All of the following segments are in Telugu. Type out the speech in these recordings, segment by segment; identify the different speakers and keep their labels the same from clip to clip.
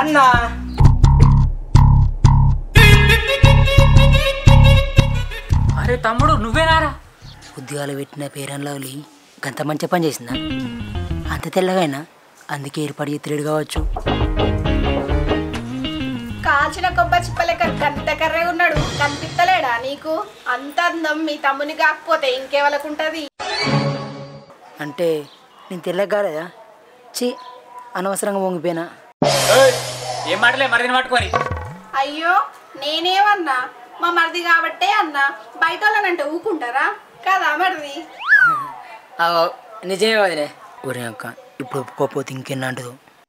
Speaker 1: అన్నా
Speaker 2: అరే తమ్ముడు నువ్వేనారా
Speaker 1: ఉద్యోగాలు పెట్టిన పేరన్లవలి గంత మంచి పని చేసిందా అంత తెల్లగైనా అందుకే ఏర్పాటు చేతులేడు కావచ్చు
Speaker 3: కాల్చిన కొబ్బరి చిప్పలెక్క గంట కర్రే ఉన్నాడు కనిపిస్తలేడా నీకు అంత అందం మీ తమ్ముని కాకపోతే ఇంకెవలకుంటది
Speaker 1: అంటే నేను తెల్లగా కాలేదా చి అనవసరంగా వంగిపోయినా
Speaker 2: ఏం మాటలే మరిదిని పట్టుకొని
Speaker 3: అయ్యో నేనేమన్నా మా మరిది కాబట్టే అన్నా బయట వాళ్ళనంటే ఊకుంటారా కదా మరిది
Speaker 1: అగో, నిజమే వదిలే ఒరే అక్క ఇప్పుడు ఒప్పుకోకపోతే ఇంకెన్నా అంటదు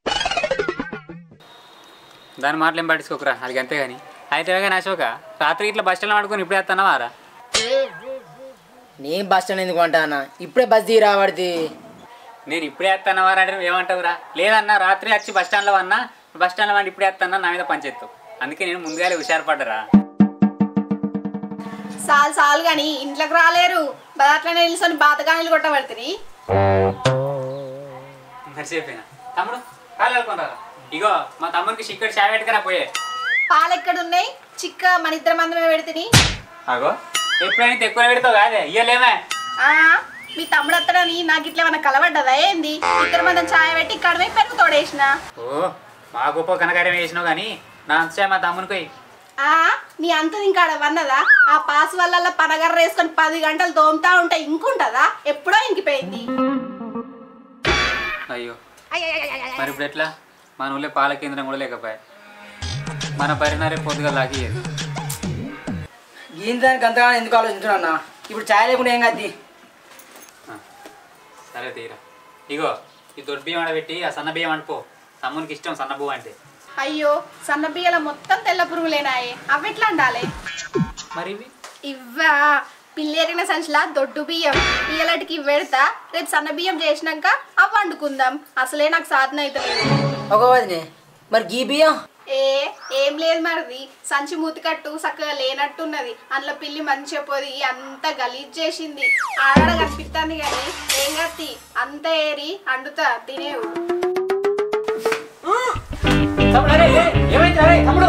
Speaker 2: దాని మాటలు ఏం పట్టించుకోకరా అది అంతే కానీ అయితే కానీ అశోక రాత్రి ఇట్లా బస్ స్టాండ్ పడుకొని ఇప్పుడే వస్తున్నావారా
Speaker 1: నేను బస్ స్టాండ్ ఎందుకు అంటా అన్న ఇప్పుడే బస్ దిగి రాబడితే
Speaker 2: నేను ఇప్పుడే వస్తున్నావారా అంటే నువ్వు ఏమంటావురా లేదన్నా రాత్రి వచ్చి బస్ స్టాండ్లో అన్నా బస్ స్టాండ్లో వండి ఇప్పుడే వస్తున్నా నా మీద పంచెత్తు అందుకే నేను ముందుగానే హుషారుపడ్డరా
Speaker 3: సాల్ సాల్ గాని ఇంట్లోకి రాలేరు అట్లనే నిలుసొని బాతగానీలు కొట్టబడుతుంది
Speaker 2: మర్చిపోయినా తమ్ముడు కాలు వెళ్ళుకుంటారా ఇగో మా తమ్ముడికి చిక్కటి చాయ్ పెట్టుకురా పోయే
Speaker 3: పాలు ఎక్కడున్నాయి చిక్క మన ఇద్దరు మందమే పెడితే
Speaker 2: అగో ఎప్పుడైనా ఎక్కువ పెడతావు కాదే ఇయ్యలేమే
Speaker 3: ఆ మీ తమ్ముడు అత్తడని నాకు ఇట్లా ఏమన్నా కలవడ్డదా ఏంది ఇద్దరు మందం ఛాయ పెట్టి ఇక్కడ పోయి పెరుగు తోడేసిన
Speaker 2: ఓ మా గొప్ప కనకార్యం వేసినావు కానీ నా అంతే మా తమ్మునికి
Speaker 3: ఆ నీ అంత ఇంకా ఆడ వన్నదా ఆ పాస్ వల్ల పనగర్ర వేసుకొని పది గంటలు తోముతా ఉంటే ఇంకుంటదా ఎప్పుడో ఇంకిపోయింది
Speaker 2: అయ్యో మరి ఇప్పుడు ఎట్లా మన ఊళ్ళో పాల కేంద్రం కూడా లేకపోయా మన పరిణారే పొద్దుగా లాగియ్యేది
Speaker 1: ఈయన దానికి అంతగా ఎందుకు ఆలోచించున్నా అన్న ఇప్పుడు ఛాయ్ లేకుండా ఏం కాదు
Speaker 2: సరే తీరా ఇగో ఈ దొడ్డు బియ్యం ఆడబెట్టి ఆ సన్న బియ్యం అంటుపో తమ్మునికి ఇష్టం సన్న పువ్వు అంటే
Speaker 3: అయ్యో సన్న బియ్యల మొత్తం తెల్ల పురుగులేనాయే అవి ఎట్లా ఉండాలి
Speaker 2: మరి ఇవి
Speaker 3: ఇవ్వా పిల్లేరిన సంచిలా దొడ్డు బియ్యం ఇయ్యలటికి ఇవి పెడతా రేపు సన్న బియ్యం చేసినాక అవి వండుకుందాం అసలే నాకు సాధన అవుతలేదు
Speaker 1: ఒక వదినే మరి గీ బియ్యం
Speaker 3: ఏ ఏం లేదు మరిది సంచి మూతికట్టు చక్కగా లేనట్టున్నది అందులో పిల్లి మంచిగా పోది అంత గలీజ్ చేసింది ఆడ కనిపిస్తుంది కానీ ఏం కత్తి అంత ఏరి అండుతా తినేవు
Speaker 2: తమ్ముడు అరే, ఏ, ఏమైందిరా అరే, తమ్ముడు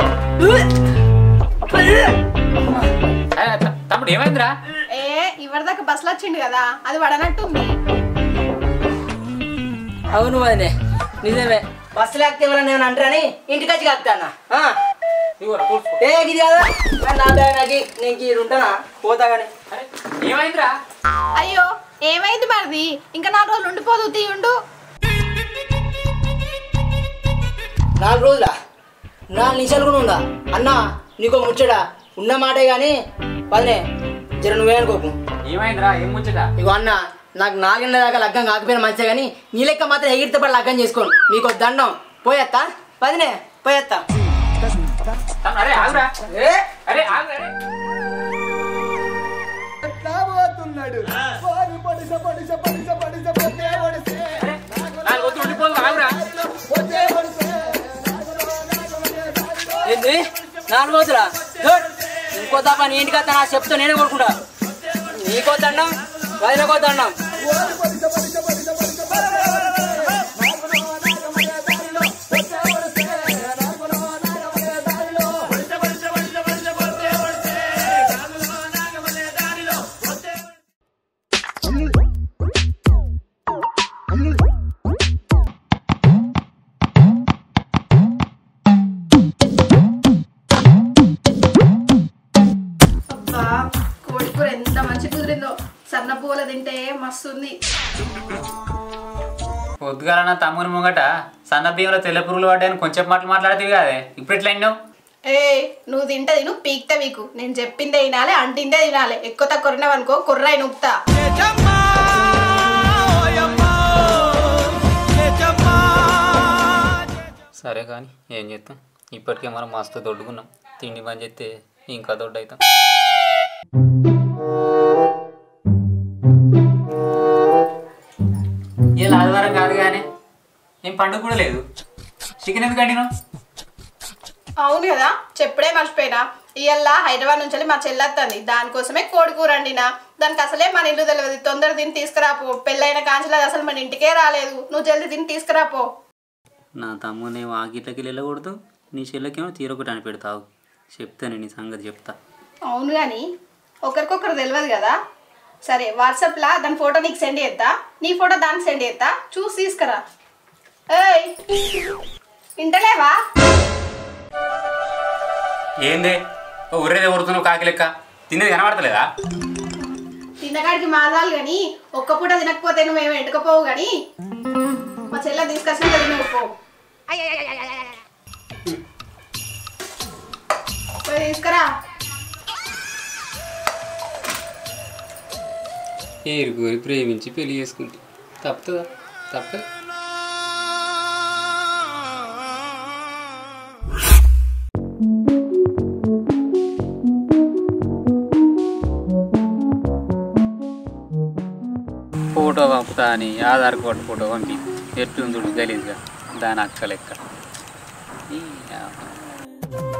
Speaker 2: అరే, త- తమ్ముడు ఏమైందిరా
Speaker 3: ఏ ఇవరిదాకా బస్సులో వచ్చిండు కదా అది పడనట్టుంది
Speaker 1: అవును వదినే నిజమే బస్సు లేకపోతే ఎవరన్నా ఏమైనా అంటారని ఇంటికి వచ్చి కలుపుతానా
Speaker 2: ఇదిగోరా, కూర్చో.
Speaker 1: ఏ ఇది కాదా మరి నా బ్యాగ్ నాకు నేను ఈ ఉంటానా పోతా కానీ
Speaker 2: అరే, ఏమైందిరా
Speaker 3: అయ్యో ఏమైంది మరిది ఇంకా నాలుగు రోజులు ఉండిపోదు తీయుండు
Speaker 1: నాలుగు రోజులా నాలుగు నిమిషాలు కూడా ఉందా అన్నా నీకో ముచ్చడా ఉన్న మాటే కానీ వదినే జర నువ్వే అనుకోకు
Speaker 2: ఏమైందిరా ఏం ముచ్చట
Speaker 1: ఇగో అన్న నాకు నాలుగేళ్ళ దాకా లగ్గం కాకపోయినా మంచిగా కానీ నీ లెక్క మాత్రం ఎగిరితే పడి లగ్గం చేసుకోను మీకు దండం పోయేత్తా వదినే పోయేత్తా
Speaker 2: తమ్ముడు, అరే ఆగురా
Speaker 1: ఏ
Speaker 2: అరే ఆగు అరే అరే, నాలుగు వద్దు ఉండిపోదు ఆగురా
Speaker 1: ఏంది నాలుగు రోజులా గుడ్ ఇంకో తప్ప నీ ఇంటికి వస్తా నా చెప్తా నేనే కొడుకుంటా నీకో దండం వదిలేకో దండం
Speaker 3: అబ్బా కోడి కూర ఎంత మంచి కుదిరిందో సన్న పువ్వుల తింటే మస్తుంది
Speaker 2: పొద్దుగాల నా తమ్ముని ముంగట సన్న బియ్యంలో తెల్ల పురుగులు పడ్డాయని కొంచెం మాటలు మాట్లాడితే కాదే ఇప్పుడు ఎట్లా ఎన్నో
Speaker 3: ఏ నువ్వు తింటది నువ్వు పీక్తా వీకు నేను చెప్పిందే తినాలి అంటిందే తినాలి ఎక్కువ తక్కువ కొరినావనుకో కుర్రాయి నొక్కుతా
Speaker 2: సరే కానీ ఏం చేస్తాం ఇప్పటికే మనం మస్తు దొడ్డుకున్నాం తిండి పని చేస్తే ఇంకా దొడ్డు అవుతాం ఇలా ఆదివారం కాదు కానీ ఏం పండుగ కూడా లేదు చికెన్ ఎందుకు అండినావు
Speaker 3: అవును కదా చెప్పుడే మర్చిపోయినా ఇయ్యల్లా హైదరాబాద్ నుంచి మా చెల్లెత్తంది దానికోసమే కోడి కూర వండినా దానికి అసలే మన ఇల్లు తెలియదు తొందర తిని తీసుకురాపో పెళ్ళైన కాంచలేదు అసలు మన ఇంటికే రాలేదు నువ్వు జల్దీ తిని తీసుకురాపో
Speaker 2: నా తమ్మునేమో ఆ గిట్లకి వెళ్ళకూడదు నీ చెల్లెకేమో తీరొకటి అని పెడతావు చెప్తాను నీ సంగతి చెప్తా
Speaker 3: అవును కానీ ఒకరికొకరు తెలియదు కదా సరే వాట్సాప్లో దాని ఫోటో నీకు సెండ్ చేస్తా నీ ఫోటో దానికి సెండ్ చేస్తా చూసి తీసుకురా ఏయ్ వింటలేవా
Speaker 2: ఏందే ఉర్రేదే ఉరుతున్నావు కాకి లెక్క తినేది కనబడతలేదా
Speaker 3: తిన్నగాడికి మాదాలు కానీ ఒక్క పూట తినకపోతే నువ్వేమో ఎండుకపోవు కానీ మా చెల్లె తీసుకొచ్చిన తినవు పో పోయి తీసుకురా
Speaker 2: ఏరుకోరి ప్రేమించి పెళ్లి చేసుకుంటే తప్పుతుందా తప్పదు ఫోటో పంపుతా అని ఆధార్ కార్డు ఫోటో పంపి ఎట్లుందుడు గలీజ్గా దాని అక్క లెక్క ఈ ఆ-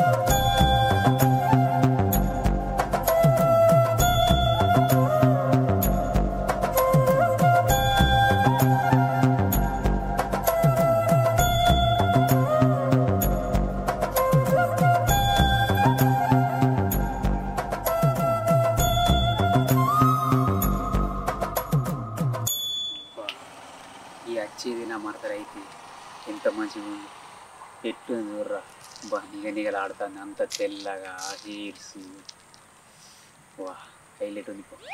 Speaker 2: ఈ వచ్చేది నా మరదరైతే ఎంత మంచిగా ఉంది ఎట్టు చూర్రా బా నిగ నిగలాడుతుంది అంత తెల్లగా హీర్స్ వా హైలైట్ ఉంది పో.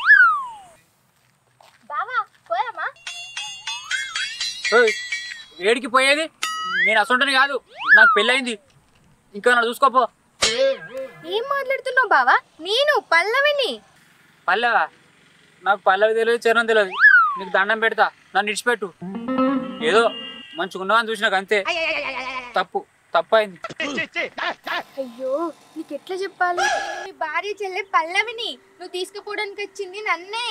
Speaker 4: బావా పోయామా
Speaker 2: ఏయ్, ఏడికి పోయేది నేను అసంటని కాదు నాకు పెళ్ళయింది ఇంకా నన్ను చూసుకోపో
Speaker 4: ఏం మాట్లాడుతున్నావు బావా నేను పల్లవిని
Speaker 2: పల్లవా నాకు పల్లవి తెలియదు చరణం తెలియదు నీకు దండం పెడతా నన్ను ఇడిచిపెట్టు ఏదో మంచిగా ఉన్నవని చూసినాక అంతే తప్పు తప్పు అయింది
Speaker 4: అయ్యో నీకు ఎట్లా చెప్పాలి నేను మీ భార్య చెల్లె పల్లవిని నువ్వు తీసుకుపోవడానికి వచ్చింది నన్నే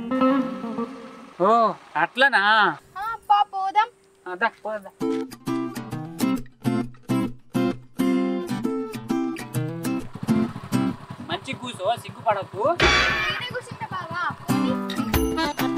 Speaker 2: ఓ అట్లనా
Speaker 4: ఆ, పా పోదాం
Speaker 2: అదా పోదా మంచి కూసో సిగ్గుపడద్దు
Speaker 4: నేనే కూర్చుంటా బావా పోనీ.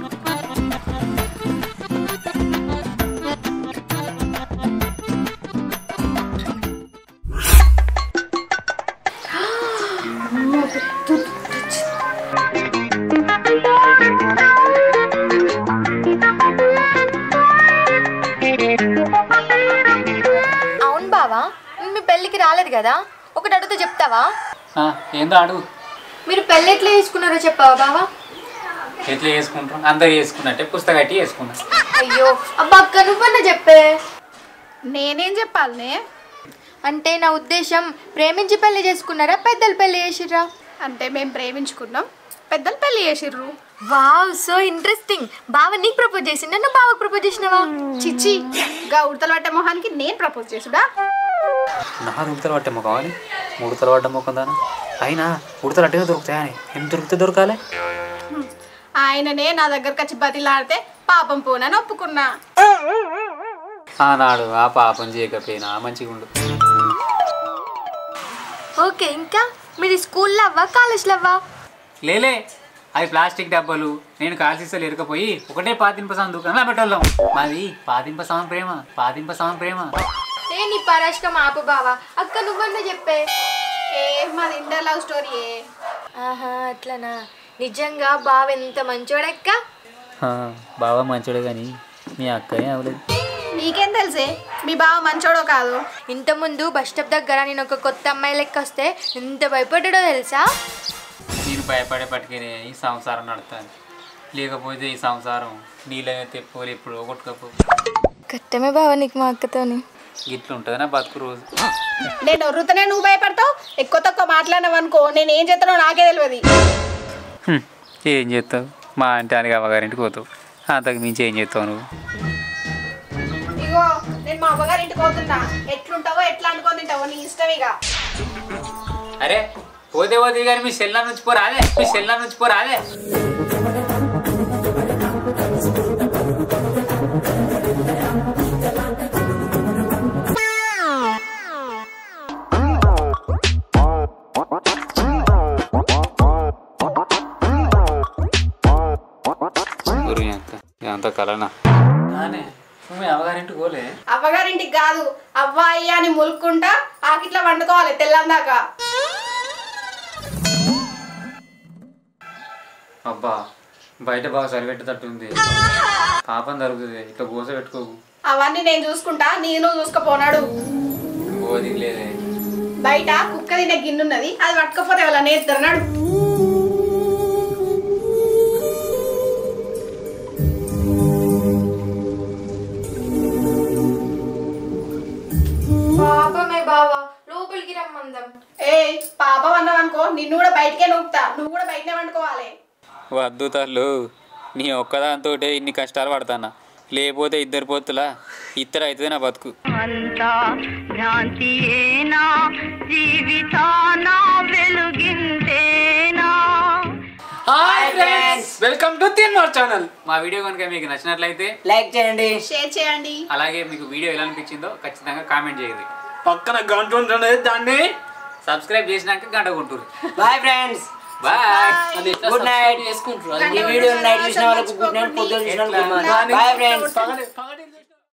Speaker 4: అవును బావా మీ పెళ్ళికి రాలేదు కదా ఒకటి అడిగితే చెప్తావా
Speaker 2: ఆ, ఏందో అడుగు
Speaker 4: మీరు పెళ్ళి ఎట్లా చేసుకున్నారో చెప్పావా బావా
Speaker 2: ఎట్లా చేసుకుంటాం అందరు చేసుకున్నట్టే పుస్తకట్టి చేసుకున్నా
Speaker 4: అయ్యో అబ్బా అక్క నువ్వన్నా చెప్పే
Speaker 3: నేనేం చెప్పాలనే
Speaker 4: అంటే నా ఉద్దేశం ప్రేమించి పెళ్లి చేసుకున్నారా పెద్దలు పెళ్లి చేసిర్రా
Speaker 3: అంటే మేము ప్రేమించుకున్నాం పెద్దలు పెళ్లి చేసిర్రు
Speaker 4: వావ్ సో ఇంట్రెస్టింగ్ బావ నీకు ప్రపోజ్ చేసిందా నువ్వు బావకు ప్రపోజ్ చేసినావా
Speaker 3: చిచ్చి గా ఉడతల పట్టే మొహానికి నేను ప్రపోజ్ చేసుడా
Speaker 2: నా ఉడతలు పట్టే ముఖం అని ఉడతలు పడ్డ ముఖం దాని అయినా ఉడతలు అట్టగా దొరుకుతాయని ఎంత దొరికితే దొరకాలి
Speaker 3: ఆయననే నా దగ్గరకు వచ్చి బతిలాడితే పాపం పోనని ఒప్పుకున్నా
Speaker 2: ఆనాడు ఆ పాపం చేయకపోయినా మంచిగా ఉండు
Speaker 4: ఓకే ఇంకా మీరు స్కూల్లో అవ్వా కాలేజ్లో అవ్వా
Speaker 2: లేలే అవి ప్లాస్టిక్ డబ్బాలు నేను కాల్సిస్తలు ఎరకపోయి ఒకటే పాతింప సాం దుకాణంలో పెట్టోళ్ళం మాది పాతింప సాం ప్రేమ పాతింప సాం ప్రేమ
Speaker 4: ఏ నీ పరాష్కం ఆపు బావా అక్క నువ్వన్నా చెప్పే
Speaker 3: ఏ మాది ఇంటర్ లవ్ స్టోరీ
Speaker 4: ఆహా అట్లనా నిజంగా బావ ఎంత మంచోడక్క
Speaker 2: బాగా మంచోడే కానీ మీ అక్కనే అవ్వలేదు
Speaker 3: నీకేం తెలుసే మీ బావ మంచోడో కాదు
Speaker 4: ఇంతకుముందు బస్ స్టాప్ దగ్గర నేను ఒక కొత్త అమ్మాయి లెక్క వస్తే ఎంత భయపడ్డాడో తెలుసా
Speaker 2: నేను భయపడే పట్టుకునే ఈ సంసారం నడుతాను లేకపోతే ఈ సంసారం నీళ్ళమే తెప్పుకోలు ఎప్పుడు కొట్టుకపో
Speaker 4: కట్టమే బావ నీకు మా అక్కతోని
Speaker 2: ఇట్లా ఉంటుంది నా బతుకు రోజు
Speaker 3: నేను ఒర్రుతనే నువ్వు భయపడతావు ఎక్కువ తక్కువ మాట్లాడినావు అనుకో నేను ఏం చేస్తానో నాకే తెలియదు
Speaker 2: హ్మ్, ఏం చేస్తావు మా అంటే అని అవ్వగారింటికి పోతావు అంతకు మించి ఏం చేస్తావు నువ్వు
Speaker 3: ఇగో నేను మా అమ్మగారి ఇంటికి పోతున్నా ఎట్లుంటావో ఎట్లా అనుకొని తింటావో నీ ఇష్టం ఇక
Speaker 2: అరే పోతే పోతే కానీ మీ సెల్ల నుంచి పోరాదే మీ సెల్ల నుంచి పోరాదే అంత కలనా నువ్వు మీ అవగారింటికి పోలే
Speaker 3: అవ్వగారింటికి కాదు అవ్వాయి అని ములుక్కుంటా ఆకిట్లా వండుకోవాలి తెల్లందాకా
Speaker 2: అబ్బా బయట బాగా సరిపెట్టేటట్టుంది పాపం జరుగుతుంది ఇట్లా గోస పెట్టుకోకు
Speaker 3: అవన్నీ నేను చూసుకుంటా నేను చూసుకుపోనాడు
Speaker 2: పోది లేదే
Speaker 3: బయట కుక్క తినే గిన్నె ఉన్నది అది పట్టుకపోతే వాళ్ళ నేర్తున్నాడు
Speaker 4: పాపమే బావా లోపలికి రమ్మందాం
Speaker 3: ఏ పాపం అన్నావు అనుకో నిన్ను కూడా బయటకే నూపుతా నువ్వు కూడా బయటనే వండుకోవాలి
Speaker 2: వద్దు తల్లు నీ ఒక్కదాంతో ఇన్ని కష్టాలు పడతానా లేకపోతే ఇద్దరు పోతులా ఇద్దరు అవుతుంది నా బతుకు
Speaker 5: అంతా భ్రాంతియేనా జీవితాన వెలుగిందేనా
Speaker 1: hi friends
Speaker 6: welcome to Teenmaar channel
Speaker 2: మా వీడియో కనుక మీకు నచ్చినట్లయితే
Speaker 1: లైక్ చేయండి
Speaker 3: షేర్ చేయండి
Speaker 2: అలాగే మీకు వీడియో ఎలా అనిపించిందో ఖచ్చితంగా కామెంట్ చేయండి
Speaker 6: పక్కన గంట ఉంటుంది దాన్ని
Speaker 2: సబ్స్క్రైబ్ చేసినాక గంట కొట్టుర్రు
Speaker 1: bye friends
Speaker 2: bye
Speaker 1: good night
Speaker 6: వేసుకుంటారు
Speaker 1: ఈ వీడియో నైట్ చూసిన వాళ్ళకు గుడ్ నైట్ పొద్దున చూసిన వాళ్ళకు గుడ్ మార్నింగ్ బాయ్ ఫ్రెండ్స్
Speaker 6: పగటి పగటి